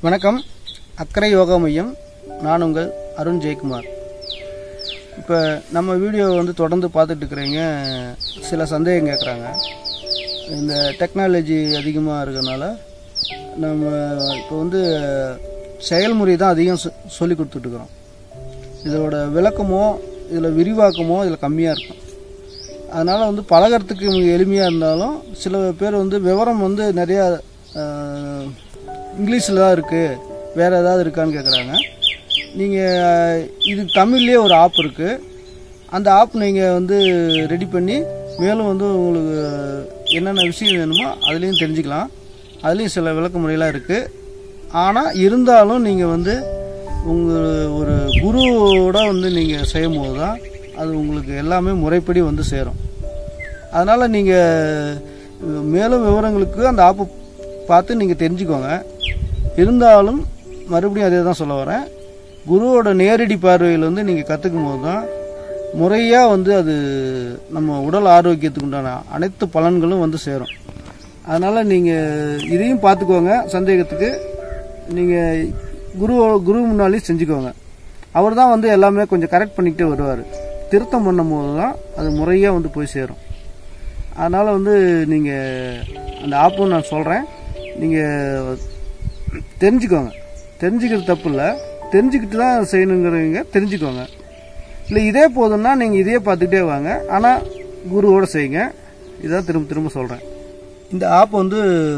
வணக்கம் அக்கறை யோகா மையம் நான் உங்கள் அருண் ஜெயக்குமார் இப்போ நம்ம வீடியோ வந்து தொடர்ந்து பார்த்துட்டு இருக்கிறீங்க சில சந்தேகம் கேட்குறாங்க இந்த டெக்னாலஜி அதிகமாக இருக்கிறதுனால நம்ம இப்போ வந்து செயல்முறை தான் அதிகம் சொ- சொல்லி கொடுத்துட்ருக்குறோம் இதோட விளக்கமோ இதில் விரிவாக்கமோ இதில் கம்மியாக இருக்கும் அதனால் வந்து பழகிறதுக்கு எளிமையாக இருந்தாலும் சில பேர் வந்து விவரம் வந்து நிறையா ஆஹ், இங்கிலீஷில் தான் இருக்குது வேறு ஏதாவது இருக்கான்னு கேட்குறாங்க நீங்கள் இது தமிழ்லேயே ஒரு ஆப் இருக்குது அந்த ஆப் நீங்கள் வந்து ரெடி பண்ணி மேலும் வந்து உங்களுக்கு என்னென்ன விஷயம் வேணுமோ அதுலேயும் தெரிஞ்சுக்கலாம் அதுலேயும் சில விளக்க முறையெல்லாம் இருக்குது ஆனால் இருந்தாலும் நீங்கள் வந்து உங்கள் ஒரு குருவோட வந்து நீங்கள் செய்யும் போது தான் அது உங்களுக்கு எல்லாமே முறைப்படி வந்து சேரும் அதனால் நீங்கள் மேலும் விவரங்களுக்கு அந்த ஆப்பை பார்த்து நீங்கள் தெரிஞ்சுக்கோங்க இருந்தாலும் மறுபடியும் அதே தான் சொல்ல வரேன் குருவோட நேரடி பார்வையில் வந்து நீங்கள் கற்றுக்கும் போது தான் முறையாக வந்து அது நம்ம உடல் ஆரோக்கியத்துக்கு உண்டான அனைத்து பலன்களும் வந்து சேரும் அதனால் நீங்கள் இதையும் பார்த்துக்கோங்க சந்தேகத்துக்கு நீங்கள் குரு குரு முன்னாலேயும் செஞ்சுக்கோங்க அவர் தான் வந்து எல்லாமே கொஞ்சம் கரெக்ட் பண்ணிக்கிட்டே வருவார் திருத்தம் பண்ணும்போது தான் அது முறையாக வந்து போய் சேரும் அதனால் வந்து நீங்கள் அந்த ஆப்பும் நான் சொல்கிறேன் நீங்கள் தெரிஞ்சுக்கோங்க தெரிஞ்சுக்கிறது தப்பு இல்லை தெரிஞ்சுக்கிட்டு தான் செய்யணுங்கிறவங்க தெரிஞ்சுக்கோங்க இல்லை இதே போதும்னா நீங்கள் இதையே பார்த்துக்கிட்டே வாங்க ஆனால் குருவோட செய்யுங்க இதான் திரும்ப திரும்ப சொல்கிறேன் இந்த ஆப் வந்து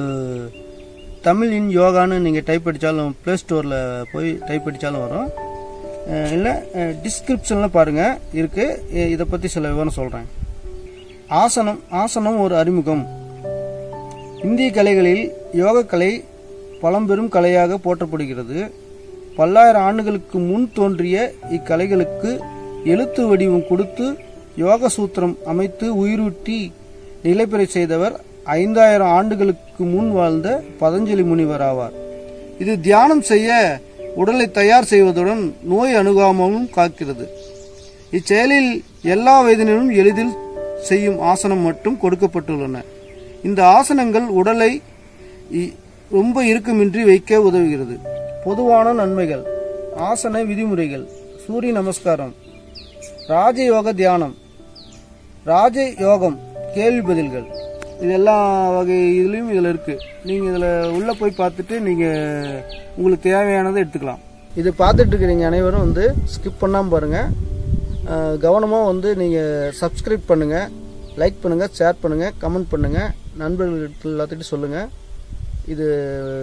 தமிழ் இன் யோகான்னு நீங்கள் டைப் அடித்தாலும் ப்ளே ஸ்டோரில் போய் டைப் அடித்தாலும் வரும் அஹ் இல்லை டிஸ்கிரிப்ஷனில் பாருங்கள் இருக்குது இதை பற்றி சில விவரம் சொல்கிறேன் ஆசனம் ஆசனம் ஒரு அறிமுகம் இந்திய கலைகளில் யோகக்கலை பழம்பெரும் கலையாக போற்றப்படுகிறது பல்லாயிரம் ஆண்டுகளுக்கு முன் தோன்றிய இக்கலைகளுக்கு எழுத்து வடிவம் கொடுத்து யோக சூத்திரம் அமைத்து உயிரூட்டி நிலைபெற செய்தவர் ஐந்தாயிரம் ஆண்டுகளுக்கு முன் வாழ்ந்த பதஞ்சலி முனிவர் ஆவார் இது தியானம் செய்ய உடலை தயார் செய்வதுடன் நோய் அணுகாமலும் காக்கிறது இச்செயலில் எல்லா வயதினரும் எளிதில் செய்யும் ஆசனம் மட்டும் கொடுக்கப்பட்டுள்ளன இந்த ஆசனங்கள் உடலை இ- ரொம்ப இறுக்கமின்றி வைக்க உதவுகிறது பொதுவான நன்மைகள் ஆசன விதிமுறைகள் சூரிய நமஸ்காரம் ராஜயோக தியானம் ராஜ யோகம் கேள்வி பதில்கள் இது எல்லா வகை இதுலேயும் இதில் இருக்குது நீங்கள் இதில் உள்ளே போய் பார்த்துட்டு நீங்கள் உங்களுக்கு தேவையானதை எடுத்துக்கலாம் இது பார்த்துட்டு இருக்கிறீங்க அனைவரும் வந்து ஸ்கிப் பண்ணாமல் பாருங்கள் கவனமாக வந்து நீங்கள் சப்ஸ்கிரைப் பண்ணுங்கள் லைக் பண்ணுங்கள் ஷேர் பண்ணுங்கள் கமெண்ட் பண்ணுங்கள் நண்பர்களுக்கு எல்லாத்துக்கிட்டும் சொல்லுங்கள் இது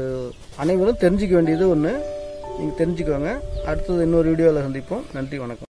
அனைவரும் தெரிஞ்சுக்க வேண்டியது ஒன்று நீங்கள் தெரிஞ்சுக்கோங்க அடுத்தது இன்னொரு வீடியோவில் சந்திப்போம் நன்றி வணக்கம்